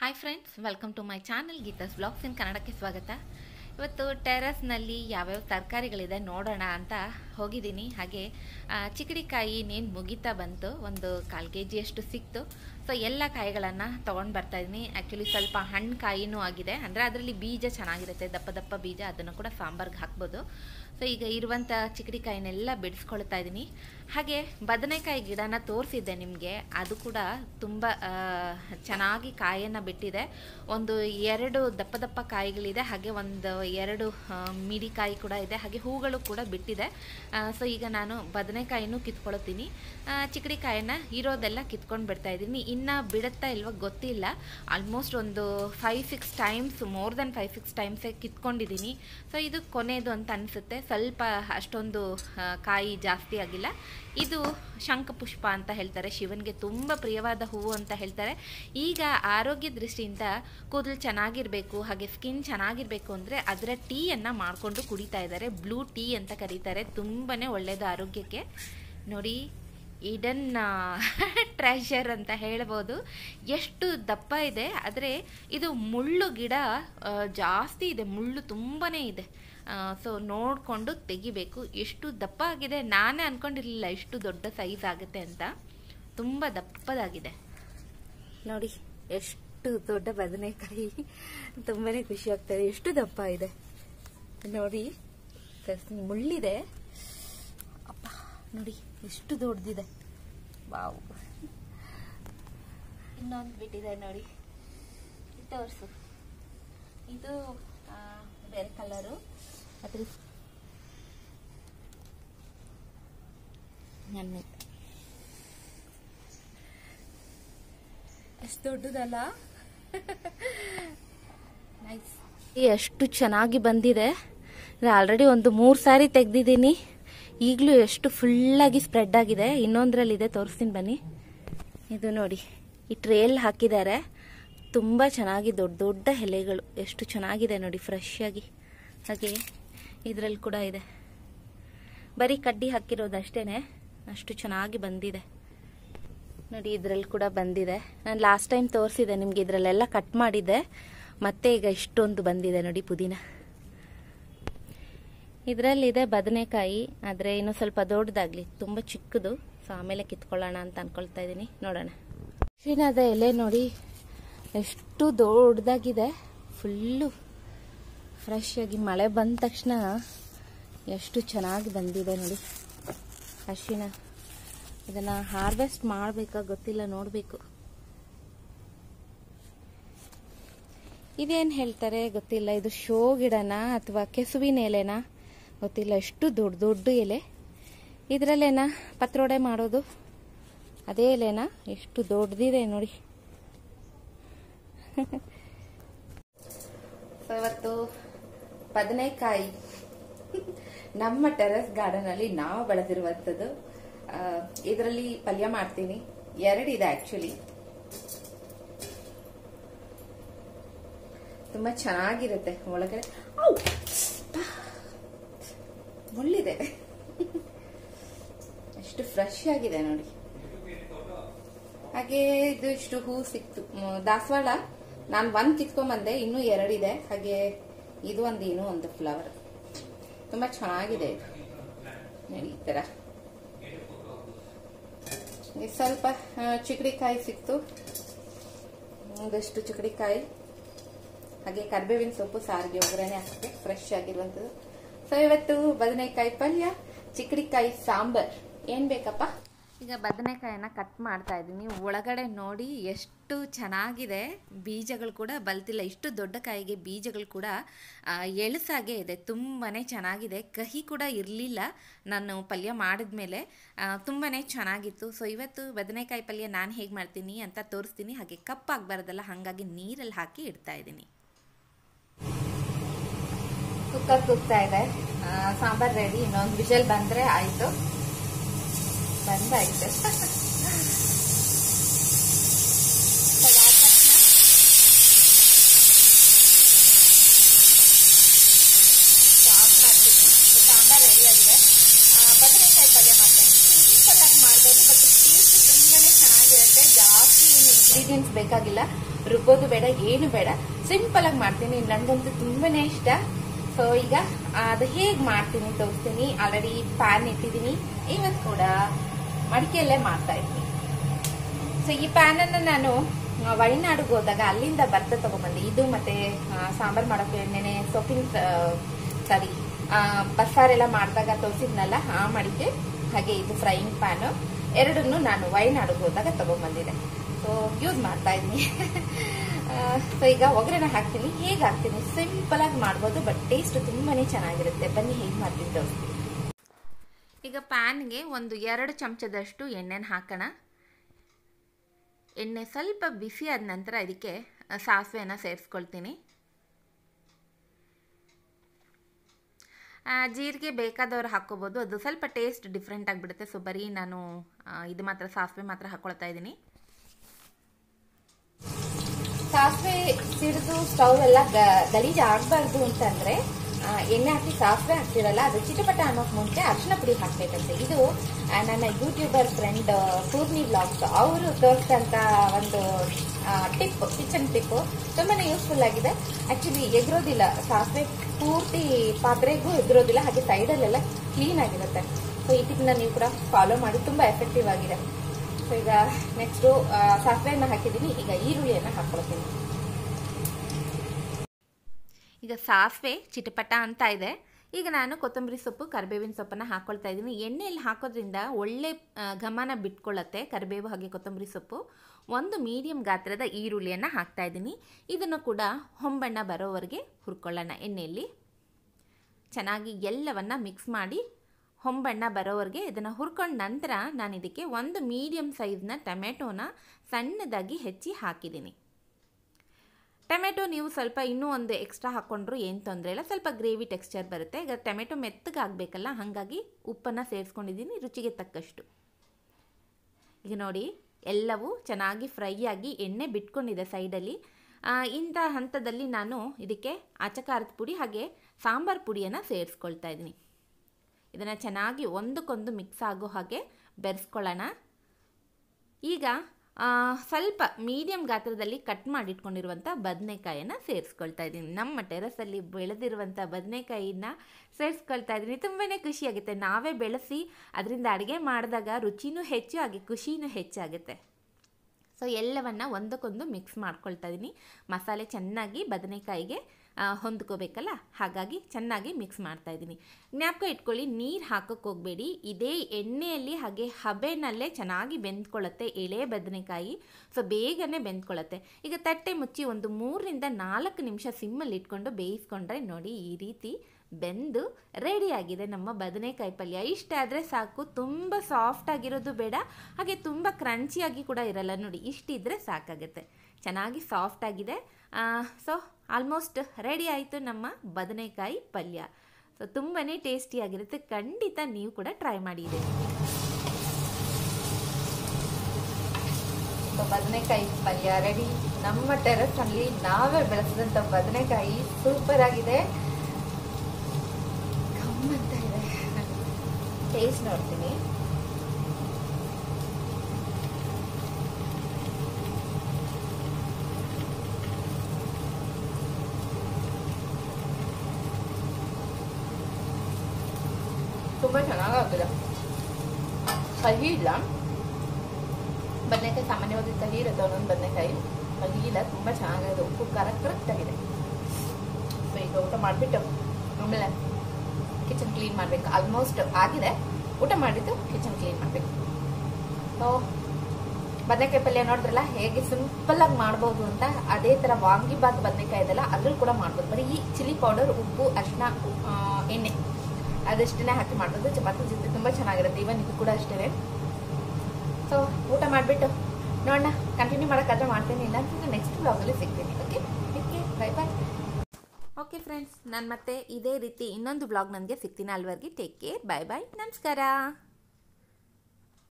Hi friends welcome to my channel Geetha's blogs in ಕನ್ನಡಕ್ಕೆ ಸ್ವಾಗತ ಇವತ್ತು ಟೆರಸ್ನಲ್ಲಿ ಯಾವ್ಯಾವ ತರಕಾರಿಗಳಿದೆ ನೋಡೋಣ ಅಂತ ಹೋಗಿದ್ದೀನಿ ಹಾಗೆ ಆ, ಚಿಕ್ಕಡಿಕಾಯಿ ಇನ್ನೇನು ಮುಗಿತಾ ಬಂತು ಒಂದು ಕಾಲು ಕೆ ಜಿಯಷ್ಟು ಸಿಕ್ತು ಸೊ ಎಲ್ಲ ಕಾಯಿಗಳನ್ನು ತೊಗೊಂಡು ಬರ್ತಾ ಇದ್ದೀನಿ ಆ್ಯಕ್ಚುಲಿ ಸ್ವಲ್ಪ ಹಣ್ಣು ಕಾಯಿನೂ ಆಗಿದೆ ಅಂದರೆ ಅದರಲ್ಲಿ ಬೀಜ ಚೆನ್ನಾಗಿರುತ್ತೆ ದಪ್ಪ ದಪ್ಪ ಬೀಜ ಅದನ್ನು ಕೂಡ ಸಾಂಬಾರ್ಗೆ ಹಾಕ್ಬೋದು ಸೊ ಈಗ ಇರುವಂಥ ಚಿಕ್ಕಡಿಕಾಯಿನೆಲ್ಲ ಬಿಡಿಸ್ಕೊಳ್ತಾ ಇದ್ದೀನಿ ಹಾಗೆ ಬದನೆಕಾಯಿ ಗಿಡನ ತೋರಿಸಿದ್ದೆ ನಿಮಗೆ ಅದು ಕೂಡ ತುಂಬ ಆ, ಚೆನ್ನಾಗಿ ಕಾಯನ್ನು ಬಿಟ್ಟಿದೆ ಒಂದು ಎರಡು ದಪ್ಪ ದಪ್ಪ ಕಾಯಿಗಳಿದೆ ಹಾಗೆ ಒಂದು ಎರಡು ಆ, ಮಿಡಿ ಕಾಯಿ ಕೂಡ ಇದೆ ಹಾಗೆ ಹೂಗಳು ಕೂಡ ಬಿಟ್ಟಿದೆ ಸೊ ಈಗ ನಾನು ಬದನೆಕಾಯಿನೂ ಕಿತ್ಕೊಳ್ತೀನಿ ಚಿಕ್ಕಡಿಕಾಯಿನ ಇರೋದೆಲ್ಲ ಕಿತ್ಕೊಂಡು ಬಿಡ್ತಾ ಇದ್ದೀನಿ ಇನ್ನು ಬಿಡುತ್ತಾ ಇಲ್ವ ಗೊತ್ತಿಲ್ಲ ಆಲ್ಮೋಸ್ಟ್ ಒಂದು five six times more then five six ಟೈಮ್ಸೇ ಕಿತ್ಕೊಂಡಿದ್ದೀನಿ ಸೊ ಇದು ಕೊನೆಯದು ಅಂತ ಅನಿಸುತ್ತೆ ಸ್ವಲ್ಪ ಅಷ್ಟೊಂದು ಆ, ಕಾಯಿ ಜಾಸ್ತಿ ಆಗಿಲ್ಲ ಇದು ಶಂಖಪುಷ್ಪ ಅಂತ ಹೇಳ್ತಾರೆ ಶಿವನಿಗೆ ತುಂಬ ಪ್ರಿಯವಾದ ಹೂವು ಅಂತ ಹೇಳ್ತಾರೆ ಈಗ ಆರೋಗ್ಯ ದೃಷ್ಟಿಯಿಂದ ಕೂದಲು ಚೆನ್ನಾಗಿರಬೇಕು ಹಾಗೆ ಸ್ಕಿನ್ ಚೆನ್ನಾಗಿರಬೇಕು ಅಂದರೆ ಅದರ ಟೀಯನ್ನು ಮಾಡಿಕೊಂಡು ಕುಡಿತಾ ಇದ್ದಾರೆ ಬ್ಲೂ ಟೀ ಅಂತ ಕರೀತಾರೆ ತುಂಬಾ ಒಳ್ಳೆಯದು ಆರೋಗ್ಯಕ್ಕೆ ನೋಡಿ ಇಡನ್ ಟ್ರೆಷರ್ ಅಂತ ಹೇಳ್ಬೋದು ಎಷ್ಟು ದಪ್ಪ ಇದೆ ಆದರೆ ಇದು ಮುಳ್ಳು ಗಿಡ ಆ, ಜಾಸ್ತಿ ಇದೆ ಮುಳ್ಳು ತುಂಬಾ ಇದೆ ಸೊ ನೋಡಿಕೊಂಡು ತೆಗಿಬೇಕು ಎಷ್ಟು ದಪ್ಪ ಆಗಿದೆ ನಾನೇ ಅಂದ್ಕೊಂಡಿರಲಿಲ್ಲ ಇಷ್ಟು ದೊಡ್ಡ ಸೈಜ್ ಆಗುತ್ತೆ ಅಂತ ತುಂಬ ದಪ್ಪದಾಗಿದೆ ನೋಡಿ ಎಷ್ಟು ದೊಡ್ಡ ಬದನೆಕಾಯಿ ತುಂಬಾ ಖುಷಿ ಆಗ್ತದೆ ಎಷ್ಟು ದಪ್ಪ ಇದೆ ನೋಡಿ ಸಸ್- ಮುಳ್ಳಿದೆ ಅಪ್ಪ ನೋಡಿ ಎಷ್ಟು ದೊಡ್ಡದಿದೆ ವಾವ್ ಇನ್ನೊಂದು ಬಿಟ್ಟಿದೆ ನೋಡಿ ತೋರಿಸು ಇದು ಆ, ಬೇರೆ ಕಲರು ಅದ್ರ ನನ್ನ ಎಷ್ಟು ದೊಡ್ಡದಲ್ಲ ನೈಸ್ ಎಷ್ಟು ಚೆನ್ನಾಗಿ ಬಂದಿದೆ ಆಲ್ರೆಡಿ ಒಂದು ಮೂರು ಸಾರಿ ತೆಗ್ದಿದ್ದೀನಿ ಈಗಲೂ ಎಷ್ಟು ಫುಲ್ಲಾಗಿ ಸ್ಪ್ರೆಡ್ ಆಗಿದೆ ಇನ್ನೊಂದರಲ್ಲಿದೆ ತೋರಿಸ್ತೀನಿ ಬನ್ನಿ ಇದು ನೋಡಿ ಈ ಟ್ರೇಲ್ ಹಾಕಿದ್ದಾರೆ ತುಂಬ ಚೆನ್ನಾಗಿ ದೊಡ್ಡ ದೊಡ್ಡ ಎಲೆಗಳು ಎಷ್ಟು ಚೆನ್ನಾಗಿದೆ ನೋಡಿ ಫ್ರೆಶ್ ಆಗಿ ಹಾಗೆ ಇದರಲ್ಲಿ ಕೂಡ ಇದೆ ಬರೀ ಕಡ್ಡಿ ಹಾಕಿರೋದಷ್ಟೇನೆ ಅಷ್ಟು ಚೆನ್ನಾಗಿ ಬಂದಿದೆ ನೋಡಿ ಇದ್ರಲ್ಲಿ ಕೂಡ ಬಂದಿದೆ ನಾನು ಲಾಸ್ಟ್ ಟೈಮ್ ತೋರಿಸಿದೆ ನಿಮ್ಗೆ ಇದರಲ್ಲೆಲ್ಲ ಕಟ್ ಮಾಡಿದ್ದೆ ಮತ್ತೆ ಈಗ ಇಷ್ಟೊಂದು ಬಂದಿದೆ ನೋಡಿ ಪುದೀನ ಇದರಲ್ಲಿದೆ ಬದನೆಕಾಯಿ ಆದರೆ ಇನ್ನೂ ಸ್ವಲ್ಪ ದೊಡ್ಡದಾಗ್ಲಿ ತುಂಬ ಚಿಕ್ಕದು ಸೊ ಆಮೇಲೆ ಕಿತ್ಕೊಳ್ಳೋಣ ಅಂತ ಅನ್ಕೊಳ್ತಾ ಇದ್ದೀನಿ ನೋಡೋಣ ಅರಿಶಿಣದ ಎಲೆ ನೋಡಿ ಎಷ್ಟು ದೊಡ್ಡದಾಗಿದೆ ಫುಲ್ಲು ಫ್ರೆಶ್ ಆಗಿ ಮಳೆ ಬಂದ ತಕ್ಷಣ ಎಷ್ಟು ಚೆನ್ನಾಗಿ ಬಂದಿದೆ ನೋಡಿ ಅರಿಶಿಣ ಇದನ್ನ ಹಾರ್ವೆಸ್ಟ್ ಮಾಡಬೇಕಾ ಗೊತ್ತಿಲ್ಲ ನೋಡಬೇಕು ಇದೇನು ಹೇಳ್ತಾರೆ ಗೊತ್ತಿಲ್ಲ ಇದು ಶೋ ಗಿಡನ ಅಥವಾ ಕೆಸುವಿನ ಎಲೆನಾ ಗೊತ್ತಿಲ್ಲ ಎಷ್ಟು ದೊಡ್ಡ ದೊಡ್ಡ ಎಲೆ ಇದರಲ್ಲೇನಾ ಪತ್ರೊಡೆ ಮಾಡೋದು ಅದೇ ಎಲೆನಾ ಎಷ್ಟು ದೊಡ್ಡದಿದೆ ನೋಡಿ ಸೊ ಇವತ್ತು ಬದನೆಕಾಯಿ ನಮ್ಮ ಟೆರೆಸ್ ಗಾರ್ಡನ್ ಅಲ್ಲಿ ನಾವು ಬೆಳೆದಿರುವಂತದ್ದು ಇದರಲ್ಲಿ ಪಲ್ಯ ಮಾಡ್ತೀನಿ ಎರಡಿದೆ ಆಕ್ಚುಲಿ ತುಂಬಾ ಚೆನ್ನಾಗಿರುತ್ತೆ ಒಳಗಡೆ ಔ! ಬಾ! ಮುಳ್ಳಿದೆ ಎಷ್ಟು ಫ್ರೆಶ್ ಆಗಿದೆ ನೋಡಿ ಹಾಗೆ ಇದು ಇಷ್ಟು ಹೂ ಸಿಕ್ತು ಮ್, ದಾಸವಾಳ ನಾನು ಒಂದ್ ಕಿತ್ಕೊಂಬಂದೆ ಇನ್ನೂ ಎರಡಿದೆ ಹಾಗೆ ಇದು ಒಂದು ಏನು ಒಂದು ಫ್ಲವರ್ ತುಂಬಾ ಚೆನ್ನಾಗಿದೆ ಇದು ನೋಡಿ ಈ ತರ ಇದು ಸ್ವಲ್ಪ ಆ, ಚಿಕ್ಕಡಿಕಾಯಿ ಸಿಕ್ತು ಒಂದಷ್ಟು ಚಿಕ್ಕಡಿಕಾಯಿ ಹಾಗೆ ಕರ್ಬೇವಿನ ಸೊಪ್ಪು ಸಾರಿಗೆ ಒಗ್ಗರಣೆ ಹಾಕಕ್ಕೆ ಫ್ರೆಶ್ ಆಗಿರುವಂತದ್ದು ಸೊ ಇವತ್ತು ಬದನೆಕಾಯಿ ಪಲ್ಯ ಚಿಕ್ಕಡಿಕಾಯಿ ಸಾಂಬಾರ್ ಏನ್ ಬೇಕಪ್ಪ ಈಗ ಬದನೆಕಾಯನ್ನ ಕಟ್ ಮಾಡ್ತಾ ಇದ್ದೀನಿ ಒಳಗಡೆ ನೋಡಿ ಎಷ್ಟು ಚೆನ್ನಾಗಿದೆ ಬೀಜಗಳು ಕೂಡ ಬಲ್ತಿಲ್ಲ ಇಷ್ಟು ದೊಡ್ಡ ಕಾಯಿಗೆ ಬೀಜಗಳು ಕೂಡ ಆ, ಎಳಸಾಗೆ ಇದೆ ತುಂಬಾ ಚೆನ್ನಾಗಿದೆ ಕಹಿ ಕೂಡ ಇರಲಿಲ್ಲ ನಾನು ಪಲ್ಯ ಮಾಡಿದ್ಮೇಲೆ ತುಂಬಾ ಚೆನ್ನಾಗಿತ್ತು ಸೊ ಇವತ್ತು ಬದನೆಕಾಯಿ ಪಲ್ಯ ನಾನು ಹೇಗೆ ಮಾಡ್ತೀನಿ ಅಂತ ತೋರಿಸ್ತೀನಿ ಹಾಗೆ ಕಪ್ಪಾಗಬಾರ್ದಲ್ಲ ಹಾಗಾಗಿ ನೀರಲ್ಲಿ ಹಾಕಿ ಇಡ್ತಾ ಇದ್ದೀನಿ ಕುಕ್ಕರ್ ಕುಗ್ತಾ ಇದೆ ಆ, ಸಾಂಬಾರ್ ರೆಡಿ ಇನ್ನೊಂದು ವಿಷಲ್ ಬಂದ್ರೆ ಆಯ್ತು ಬಂದಾಯ್ತು ಅದಾದ ತಕ್ಷಣ ಸ್ಟಾಪ್ ಮಾಡ್ತೀನಿ ಸೊ ಸಾಂಬಾರ್ ರೆಡಿ ಆಗಿದೆ ಆ, ಬದನೆಕಾಯಿ ಪಲ್ಯ ಮಾಡ್ತೇನೆ ಸಿಂಪಲ್ ಆಗಿ ಮಾಡ್ಬೋದು ಬಟ್ ಟೇಸ್ಟ್ ತುಂಬಾನೇ ಚೆನ್ನಾಗಿರುತ್ತೆ ಜಾಸ್ತಿ ಏನು ಇಂಗ್ರೀಡಿಯೆಂಟ್ಸ್ ಬೇಕಾಗಿಲ್ಲ ರುಬ್ಬೋದು ಬೇಡ ಏನು ಬೇಡ ಸಿಂಪಲ್ ಆಗಿ ಮಾಡ್ತೀನಿ ನನಗಂತೂ ತುಂಬಾನೇ ಇಷ್ಟ ಸೊ ಈಗ ಅದು ಹೇಗೆ ಮಾಡ್ತೀನಿ ತೋರಿಸ್ತೀನಿ ಆಲ್ರೆಡಿ ಪ್ಯಾನ್ ಇಟ್ಟಿದ್ದೀನಿ ಇವತ್ತು ಕೂಡ ಮಡಿಕೆಯಲ್ಲೇ ಮಾಡ್ತಾ ಇದ್ದೀನಿ ಸೊ ಈ ಪ್ಯಾನ್ ಅನ್ನ ನಾನು ಆ, ವಯನಾಡಿಗೆ ಹೋದಾಗ ಅಲ್ಲಿಂದ ಭತ್ತ ತಗೊಂಡ್ಬಂದೆ ಇದು ಮತ್ತೆ ಆ, ಸಾಂಬಾರ್ ಮಾಡೋಕೆ ನೆನೆ ಸೊಪ್ಪಿನ ಸಾರಿ ಬಸ್ಸಾರೆಲ್ಲ ಮಾಡಿದಾಗ ತೋರಿಸಿದ್ನಲ್ಲ ಆ ಮಡಿಕೆ ಹಾಗೆ ಇದು ಫ್ರೈಯಿಂಗ್ ಪ್ಯಾನ್ ಎರಡನ್ನು ನಾನು ವಯನಾಡಿಗೆ ಹೋದಾಗ ತಗೊಂಡ್ಬಂದಿದ್ದೆ ಸೊ ಯೂಸ್ ಮಾಡ್ತಾ ಇದ್ದೀನಿ ಸೊ ಈಗ ಒಗ್ಗರಣೆ ಹಾಕ್ತೀನಿ ಹೇಗೆ ಹಾಕ್ತೀನಿ ಸಿಂಪಲ್ ಆಗಿ ಮಾಡ್ಬೋದು ಬಟ್ ಟೇಸ್ಟ್ ತುಂಬಾನೇ ಚೆನ್ನಾಗಿರುತ್ತೆ ಬನ್ನಿ ಹೇಗೆ ಮಾಡ್ತೀನಿ ತೋರಿಸ್ತೀನಿ ಈಗ ಪ್ಯಾನ್ಗೆ ಒಂದು ಎರಡು ಚಮಚದಷ್ಟು ಎಣ್ಣೆನ ಹಾಕೋಣ ಎಣ್ಣೆ ಸ್ವಲ್ಪ ಬಿಸಿ ಆದ ನಂತರ ಇದಕ್ಕೆ ಸಾಸಿವೆನ ಸೇರಿಸ್ಕೊಳ್ತೀನಿ ಆ, ಜೀರಿಗೆ ಬೇಕಾದವ್ರು ಹಾಕ್ಕೋಬೋದು ಅದು ಸ್ವಲ್ಪ ಟೇಸ್ಟ್ ಡಿಫ್ರೆಂಟ್ ಆಗಿಬಿಡುತ್ತೆ ಸೊ ಬರೀ ನಾನು ಆ, ಇದು ಮಾತ್ರ ಸಾಸಿವೆ ಮಾತ್ರ ಹಾಕ್ಕೊಳ್ತಾ ಇದ್ದೀನಿ ಸಾಸಿವೆ ಸಿಡಿದು ಸ್ಟವ್ ಎಲ್ಲ ಗಲೀಜು ಆಗಬಾರ್ದು ಅಂತಂದ್ರೆ ಆ, ಎಣ್ಣೆ ಹಾಕಿ ಸಾಸಿವೆ ಹಾಕ್ತಿರಲ್ಲ ಅದು ಚಿಟಪಟ ಅನ್ನೋಕ್ ಮುಂಚೆ ಅರಿಶಿನ ಪುಡಿ ಹಾಕ್ಬೇಕಂತೆ ಇದು ಆ, ನನ್ನ ಯೂಟ್ಯೂಬರ್ ಫ್ರೆಂಡ್ ಪೂರ್ಣಿ ಬ್ಲಾಗ್ಸ್ ಅವರು ತೋರಿಸಿದಂತ ಒಂದು ಟಿಪ್ ಕಿಚನ್ ಟಿಪ್ ತುಂಬಾನೇ ಯೂಸ್ಫುಲ್ ಆಗಿದೆ ಆಕ್ಚುಲಿ ಎಗ್ರೋದಿಲ್ಲ ಸಾಸಿವೆ ಪೂರ್ತಿ ಪಾತ್ರೆಗೂ ಎಗ್ರೋದಿಲ್ಲ ಹಾಗೆ ಸೈಡಲ್ಲೆಲ್ಲ ಕ್ಲೀನ್ ಆಗಿರುತ್ತೆ ಸೊ ಈ ಟಿಪ್ನ ನೀವು ಕೂಡ ಫಾಲೋ ಮಾಡಿ ತುಂಬಾ ಎಫೆಕ್ಟಿವ್ ಆಗಿದೆ ಸೊ ಈಗ ನೆಕ್ಸ್ಟು ಸಾಸಿವೆಯನ್ನು ಹಾಕಿದ್ದೀನಿ ಈಗ ಈರುಳ್ಳಿಯನ್ನು ಹಾಕ್ಕೊಳ್ತೀನಿ ಈಗ ಸಾಸಿವೆ ಚಿಟಪಟ ಅಂತ ಇದೆ ಈಗ ನಾನು ಕೊತ್ತಂಬರಿ ಸೊಪ್ಪು ಕರಿಬೇವಿನ ಸೊಪ್ಪನ್ನು ಹಾಕ್ಕೊಳ್ತಾ ಇದ್ದೀನಿ ಎಣ್ಣೆಯಲ್ಲಿ ಹಾಕೋದ್ರಿಂದ ಒಳ್ಳೆ ಆ, ಘಮನ ಬಿಟ್ಕೊಳ್ಳುತ್ತೆ ಕರಿಬೇವು ಹಾಗೆ ಕೊತ್ತಂಬರಿ ಸೊಪ್ಪು ಒಂದು ಮೀಡಿಯಂ ಗಾತ್ರದ ಈರುಳ್ಳಿಯನ್ನು ಹಾಕ್ತಾ ಇದ್ದೀನಿ ಇದನ್ನು ಕೂಡ ಹೊಂಬಣ್ಣ ಬರೋವರೆಗೆ ಹುರ್ಕೊಳ್ಳೋಣ ಎಣ್ಣೆಯಲ್ಲಿ ಚೆನ್ನಾಗಿ ಎಲ್ಲವನ್ನ ಮಿಕ್ಸ್ ಮಾಡಿ ಹೊಂಬಣ್ಣ ಬರೋವರೆಗೆ ಇದನ್ನು ಹುರ್ಕೊಂಡ ನಂತರ ನಾನು ಇದಕ್ಕೆ ಒಂದು ಮೀಡಿಯಂ ಸೈಜ್ನ ಟೊಮೆಟೊನ ಸಣ್ಣದಾಗಿ ಹೆಚ್ಚಿ ಹಾಕಿದ್ದೀನಿ ಟೊಮೆಟೊ ನೀವು ಸ್ವಲ್ಪ ಇನ್ನೂ ಒಂದು ಎಕ್ಸ್ಟ್ರಾ ಹಾಕ್ಕೊಂಡ್ರು ಏನು ತೊಂದರೆ ಇಲ್ಲ ಸ್ವಲ್ಪ ಗ್ರೇವಿ ಟೆಕ್ಸ್ಚರ್ ಬರುತ್ತೆ ಈಗ ಟೊಮೆಟೊ ಮೆತ್ತಗೆ ಆಗಬೇಕಲ್ಲ ಹಾಗಾಗಿ ಉಪ್ಪನ್ನು ಸೇರಿಸ್ಕೊಂಡಿದ್ದೀನಿ ರುಚಿಗೆ ತಕ್ಕಷ್ಟು ಈಗ ನೋಡಿ ಎಲ್ಲವೂ ಚೆನ್ನಾಗಿ ಫ್ರೈ ಆಗಿ ಎಣ್ಣೆ ಬಿಟ್ಕೊಂಡಿದೆ ಸೈಡಲ್ಲಿ ಆ, ಇಂಥ ಹಂತದಲ್ಲಿ ನಾನು ಇದಕ್ಕೆ ಅಚಕಾರದ ಪುಡಿ ಹಾಗೆ ಸಾಂಬಾರು ಪುಡಿಯನ್ನು ಸೇರಿಸ್ಕೊಳ್ತಾ ಇದ್ದೀನಿ ಇದನ್ನು ಚೆನ್ನಾಗಿ ಒಂದಕ್ಕೊಂದು ಮಿಕ್ಸ್ ಆಗೋ ಹಾಗೆ ಬೆರೆಸ್ಕೊಳ್ಳೋಣ ಈಗ ಆ, ಸ್ವಲ್ಪ ಮೀಡಿಯಂ ಗಾತ್ರದಲ್ಲಿ ಕಟ್ ಮಾಡಿಟ್ಕೊಂಡಿರುವಂಥ ಬದನೆಕಾಯನ್ನು ಸೇರಿಸ್ಕೊಳ್ತಾ ಇದ್ದೀನಿ ನಮ್ಮ ಟೆರಸಲ್ಲಿ ಬೆಳೆದಿರುವಂಥ ಬದನೆಕಾಯಿನ ಸೇರಿಸ್ಕೊಳ್ತಾ ಇದ್ದೀನಿ ತುಂಬಾ ಖುಷಿಯಾಗುತ್ತೆ ನಾವೇ ಬೆಳೆಸಿ ಅದರಿಂದ ಅಡುಗೆ ಮಾಡಿದಾಗ ರುಚಿನೂ ಹೆಚ್ಚು ಹಾಗೆ ಖುಷಿನೂ ಹೆಚ್ಚಾಗುತ್ತೆ ಸೊ ಎಲ್ಲವನ್ನು ಒಂದಕ್ಕೊಂದು ಮಿಕ್ಸ್ ಮಾಡ್ಕೊಳ್ತಾ ಇದ್ದೀನಿ ಮಸಾಲೆ ಚೆನ್ನಾಗಿ ಬದನೆಕಾಯಿಗೆ ಆ, ಹೊಂದ್ಕೋಬೇಕಲ್ಲ ಹಾಗಾಗಿ ಚೆನ್ನಾಗಿ ಮಿಕ್ಸ್ ಮಾಡ್ತಾ ಇದ್ದೀನಿ ಜ್ಞಾಪಕ ಇಟ್ಕೊಳ್ಳಿ ನೀರು ಹಾಕೋಕ್ಕೆ ಹೋಗಬೇಡಿ ಇದೇ ಎಣ್ಣೆಯಲ್ಲಿ ಹಾಗೆ ಹಬೆನಲ್ಲೇ ಚೆನ್ನಾಗಿ ಬೆಂದ್ಕೊಳ್ಳುತ್ತೆ ಎಳೆ ಬದನೆಕಾಯಿ ಸೊ ಬೇಗನೆ ಬೆಂದ್ಕೊಳ್ಳುತ್ತೆ ಈಗ ತಟ್ಟೆ ಮುಚ್ಚಿ ಒಂದು ಮೂರರಿಂದ ನಾಲ್ಕು ನಿಮಿಷ ಸಿಮ್ಮಲ್ಲಿ ಇಟ್ಕೊಂಡು ಬೇಯಿಸ್ಕೊಂಡ್ರೆ ನೋಡಿ ಈ ರೀತಿ ಬೆಂದು ರೆಡಿಯಾಗಿದೆ ನಮ್ಮ ಬದನೆಕಾಯಿ ಪಲ್ಯ ಇಷ್ಟ ಆದರೆ ಸಾಕು ತುಂಬ ಸಾಫ್ಟ್ ಆಗಿರೋದು ಬೇಡ ಹಾಗೆ ತುಂಬ ಕ್ರಂಚಿಯಾಗಿ ಕೂಡ ಇರಲ್ಲ ನೋಡಿ ಇಷ್ಟಿದ್ರೆ ಸಾಕಾಗುತ್ತೆ ಚೆನ್ನಾಗಿ ಸಾಫ್ಟ್ ಆಗಿದೆ ಸೊ ಆಲ್ಮೋಸ್ಟ್ ರೆಡಿ ಆಯಿತು ನಮ್ಮ ಬದನೆಕಾಯಿ ಪಲ್ಯ ಸೊ ತುಂಬಾ ಟೇಸ್ಟಿಯಾಗಿರುತ್ತೆ ಖಂಡಿತ ನೀವು ಕೂಡ ಟ್ರೈ ಮಾಡಿದೆ ಬದನೆಕಾಯಿ ಪಲ್ಯ ರೆಡಿ ನಮ್ಮ ಟೆರಸ್ನಲ್ಲಿ ನಾವೇ ಬೆಳೆಸಿದಂಥ ಬದನೆಕಾಯಿ ಸೂಪರ್ ಆಗಿದೆ ಗಮ್ಮಂತ ಇದೆ ಟೇಸ್ಟ್ ನೋಡ್ತೀನಿ ತುಂಬಾ ಚೆನ್ನಾಗಾಗ್ತದೆ ಕಹಿ ಇಲ್ಲ ಬದನೆಕಾಯಿ ಸಾಮಾನ್ಯವಾಗಿ ಕಹಿ ಇರುತ್ತೆ ಒಂದೊಂದು ಬದನೆಕಾಯಿ ಕಹಿ ಇಲ್ಲ ತುಂಬಾ ಚೆನ್ನಾಗಿದೆ ಉಪ್ಪು ಖಾರ ಕರೆಕ್ಟ್ ಆಗಿದೆ ಸೊ ಈಗ ಊಟ ಮಾಡಿಬಿಟ್ಟು ಆಮೇಲೆ ಕಿಚನ್ ಕ್ಲೀನ್ ಮಾಡಬೇಕು ಆಲ್ಮೋಸ್ಟ್ ಆಗಿದೆ ಊಟ ಮಾಡಿದ್ದು ಕಿಚನ್ ಕ್ಲೀನ್ ಮಾಡಬೇಕು ಸೊ ಬದನೆಕಾಯಿ ಪಲ್ಯ ನೋಡಿದ್ರಲ್ಲ ಹೇಗೆ ಸಿಂಪಲ್ ಆಗಿ ಮಾಡ್ಬೋದು ಅಂತ ಅದೇ ತರ ವಾಂಗಿಬಾತ್ ಬದನೆಕಾಯಿ ಇದೆಲ್ಲ ಅದ್ರಲ್ಲಿ ಕೂಡ ಮಾಡ್ಬೋದು ಬರೀ ಈ ಚಿಲ್ಲಿ ಪೌಡರ್ ಉಪ್ಪು ಅರಿಶಿನ ಆ, ಎಣ್ಣೆ ಅದಷ್ಟನ್ನೇ ಹಾಕಿ ಮಾಡ್ಬೋದು ಚಪಾತಿ ಜೊತೆ ತುಂಬಾ ಚೆನ್ನಾಗಿರುತ್ತೆ ಇವನ್ ಇದು ಕೂಡ ಅಷ್ಟೇ ಸೊ ಊಟ ಮಾಡಿಬಿಟ್ಟು ನೋಡೋಣ ಕಂಟಿನ್ಯೂ ಮಾಡೋಕ್ಕಾದ್ರೆ ಮಾಡ್ತೀನಿ ಇಲ್ಲ ಅಂತಂದ್ರೆ ನೆಕ್ಸ್ಟ್ ಬ್ಲಾಗಲ್ಲಿ ಸಿಗ್ತೀನಿ okay okay bye bye okay friends ನಾನು ಮತ್ತೆ ಇದೇ ರೀತಿ ಇನ್ನೊಂದು ಬ್ಲಾಗ್ ನನಗೆ ಸಿಗ್ತೀನಿ ಅಲ್ವರೆಗೆ ಟೇಕ್ ಕೇರ್ ಬಾಯ್ ಬಾಯ್ ನಮಸ್ಕಾರ